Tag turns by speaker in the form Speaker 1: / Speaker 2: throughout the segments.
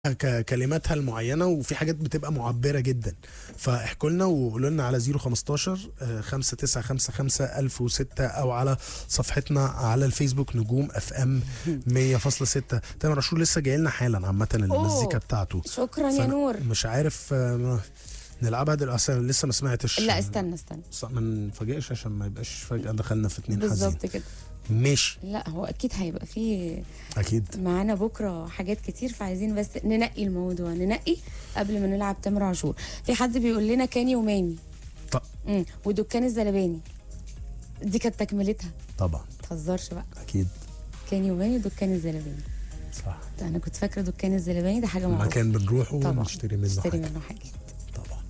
Speaker 1: ك- كلماتها المعينه وفي حاجات بتبقى معبره جدا فاحكوا لنا وقولوا لنا على 015 5955 1006 او على صفحتنا على الفيسبوك نجوم اف ام 100.6 تامر عاشور لسه جاي لنا حالا عامه المزيكا بتاعته
Speaker 2: شكرا يا
Speaker 1: فأنا
Speaker 2: نور
Speaker 1: مش عارف آه، نلعبها دلوقتي أصل لسه ما سمعتش
Speaker 2: لا استنى استنى
Speaker 1: ص- ما نفاجئش عشان ما يبقاش فجاه دخلنا في اتنين حزين
Speaker 2: بالظبط كده
Speaker 1: ماشي
Speaker 2: لا هو اكيد هيبقى فيه
Speaker 1: اكيد
Speaker 2: معانا بكره حاجات كتير فعايزين بس ننقي الموضوع ننقي قبل ما نلعب تامر عاشور في حد بيقول لنا كاني وماني
Speaker 1: ط-
Speaker 2: امم ودكان الزلباني دي كانت تكملتها
Speaker 1: طبعا
Speaker 2: ما تهزرش بقى
Speaker 1: اكيد
Speaker 2: كاني وماني ودكان الزلباني
Speaker 1: صح
Speaker 2: ده انا كنت فاكره دكان الزلباني ده حاجه معروفه
Speaker 1: مكان بنروحه
Speaker 2: طبعا
Speaker 1: ونشتري منه
Speaker 2: نشتري
Speaker 1: حاجه
Speaker 2: منه حاجه
Speaker 1: طبعا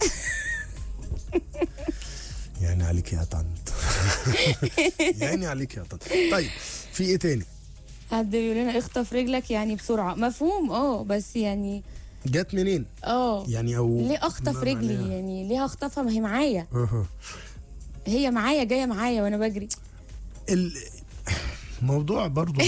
Speaker 1: يعني عليك يا طنط يعني عليك يا طنط طيب في ايه تاني
Speaker 2: حد بيقول لنا اخطف رجلك يعني بسرعه مفهوم اه بس يعني
Speaker 1: جت منين
Speaker 2: اه
Speaker 1: يعني او
Speaker 2: ليه اخطف
Speaker 1: ما
Speaker 2: رجلي
Speaker 1: معناها؟
Speaker 2: يعني ليه اخطفها ما هي معايا
Speaker 1: أها.
Speaker 2: هي معايا جايه معايا وانا بجري
Speaker 1: ال- الموضوع برضو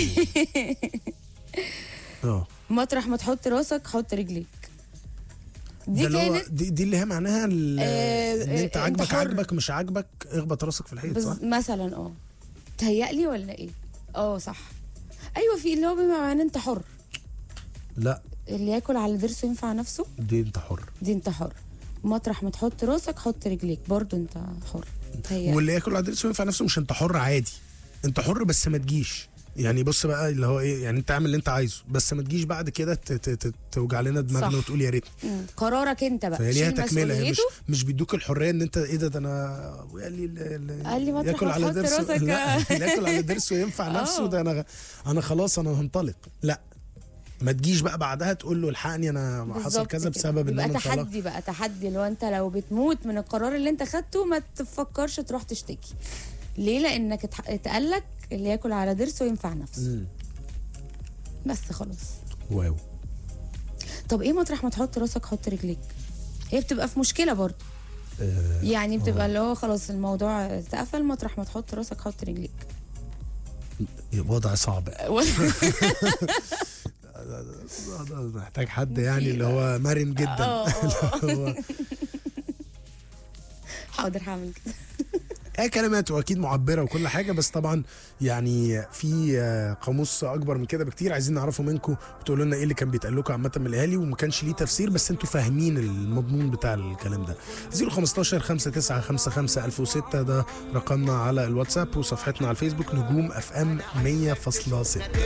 Speaker 1: اه
Speaker 2: مطرح ما تحط راسك حط رجليك دي
Speaker 1: ده اللي هو
Speaker 2: كانت
Speaker 1: دي, دي اللي هي معناها ال-
Speaker 2: آه،
Speaker 1: ان
Speaker 2: آه،
Speaker 1: انت
Speaker 2: أنت
Speaker 1: عاجبك
Speaker 2: حر.
Speaker 1: عاجبك مش عاجبك اخبط راسك في الحيط صح؟
Speaker 2: بز... مثلا اه تهيألي ولا ايه اه صح ايوه في اللي هو بما معناه انت حر
Speaker 1: لا
Speaker 2: اللي ياكل على ضرسه ينفع نفسه
Speaker 1: دي انت حر
Speaker 2: دي انت حر مطرح ما تحط راسك حط رجليك برضو انت حر تهيألي
Speaker 1: واللي ياكل على درسه ينفع نفسه مش انت حر عادي انت حر بس ما تجيش يعني بص بقى اللي هو ايه يعني انت اعمل اللي انت عايزه بس ما تجيش بعد كده ت- ت- ت- توجع لنا دماغنا
Speaker 2: صح.
Speaker 1: وتقول يا ريت
Speaker 2: مم. قرارك انت بقى
Speaker 1: فهي ليها
Speaker 2: شيل
Speaker 1: تكمله هي مش
Speaker 2: مسؤوليته
Speaker 1: مش بيدوك الحريه ان انت ايه ده ده انا قال لي ال- ال-
Speaker 2: قال لي مطرح
Speaker 1: ياكل
Speaker 2: ما
Speaker 1: على
Speaker 2: تحط
Speaker 1: درسه
Speaker 2: راسك.
Speaker 1: لا اللي ياكل على درسه ينفع
Speaker 2: آه.
Speaker 1: نفسه ده انا انا خلاص انا هنطلق لا ما تجيش بقى بعدها تقول له الحقني انا حصل
Speaker 2: بالظبط
Speaker 1: كذا
Speaker 2: كده.
Speaker 1: بسبب ان
Speaker 2: يبقى
Speaker 1: انا انطلقت
Speaker 2: تحدي بقى تحدي لو انت لو بتموت من القرار اللي انت خدته ما تفكرش تروح تشتكي ليه لانك اتح- اتقالك اللي ياكل على ضرسه ينفع نفسه
Speaker 1: مم.
Speaker 2: بس خلاص
Speaker 1: واو
Speaker 2: طب ايه مطرح ما تحط راسك حط رجليك هي بتبقى في مشكله برضه
Speaker 1: آه،
Speaker 2: يعني بتبقى اللي هو خلاص الموضوع اتقفل مطرح ما تحط راسك حط رجليك
Speaker 1: وضع صعب محتاج حد يعني اللي هو مرن جدا
Speaker 2: اه اه
Speaker 1: اللي هو
Speaker 2: حاضر هعمل كده
Speaker 1: هي كلمات واكيد معبره وكل حاجه بس طبعا يعني في آه، قاموس اكبر من كده بكتير عايزين نعرفه منكم وتقولوا لنا ايه اللي كان بيتقال لكم عامه من الاهالي وما كانش ليه تفسير بس انتوا فاهمين المضمون بتاع الكلام ده 015 5955 1006 ده رقمنا على الواتساب وصفحتنا على الفيسبوك نجوم اف ام 100.6